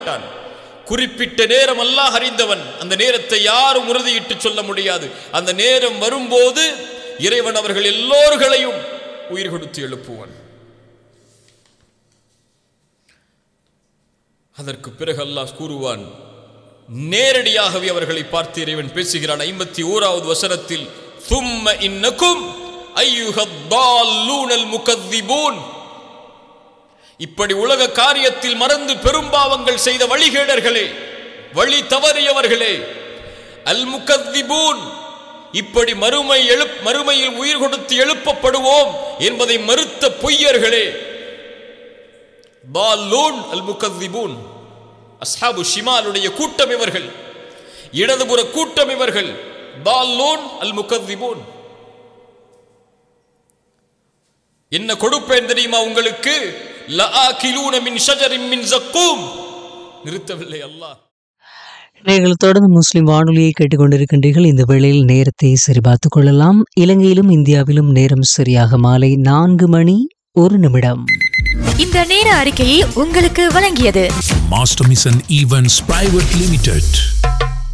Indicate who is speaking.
Speaker 1: மாட்டான். குறிப்பிட்ட நேரம் அல்லாஹ் அறிந்தவன் அந்த நேரத்தை யாரும் உறுதியிட்டு சொல்ல முடியாது அந்த நேரம் வரும்போது இறைவன் அவர்கள் எல்லோர்களையும் உயிர் கொடுத்து எழுப்புவான் அதற்கு பிறகு அல்லாஹ் கூறுவான் நேரடியாகவே அவர்களை பார்த்து இறைவன் பேசுகிறான் ஐம்பத்தி ஓராவது வசனத்தில் தும்ம இன்னக்கும் ஐயுகத்தாலூனல் முகத்திபூன் இப்படி உலக காரியத்தில் மறந்து பெரும்பாவங்கள் செய்த வழிகேடர்களே வழி தவறியவர்களே அல் முகத்திபூன் இப்படி மறுமை எழுப் மறுமையில் உயிர் கொடுத்து எழுப்பப்படுவோம் என்பதை மறுத்த பொய்யர்களே பாலூன் அல் முகத்திபூன் அஸ்ஹாபு ஷிமாலுடைய கூட்டம் இவர்கள் இடதுபுற கூட்டம் இவர்கள் பாலூன் அல் முகத்திபூன் என்ன கொடுப்பேன் தெரியுமா உங்களுக்கு லஆகிலூன மின் ஷஜரின் மின் ஜக்கூம் நிறுத்தவில்லை அல்லாஹ்
Speaker 2: நீங்கள் தொடர்ந்து முஸ்லிம் வானொலியை கேட்டுக்கொண்டிருக்கின்றீர்கள் இந்த வேளையில் நேரத்தை சரிபார்த்துக் கொள்ளலாம் இலங்கையிலும் இந்தியாவிலும் நேரம் சரியாக மாலை நான்கு மணி ஒரு நிமிடம்
Speaker 3: இந்த நேர அறிக்கையை உங்களுக்கு வழங்கியது
Speaker 4: Master Mission Events Private Limited.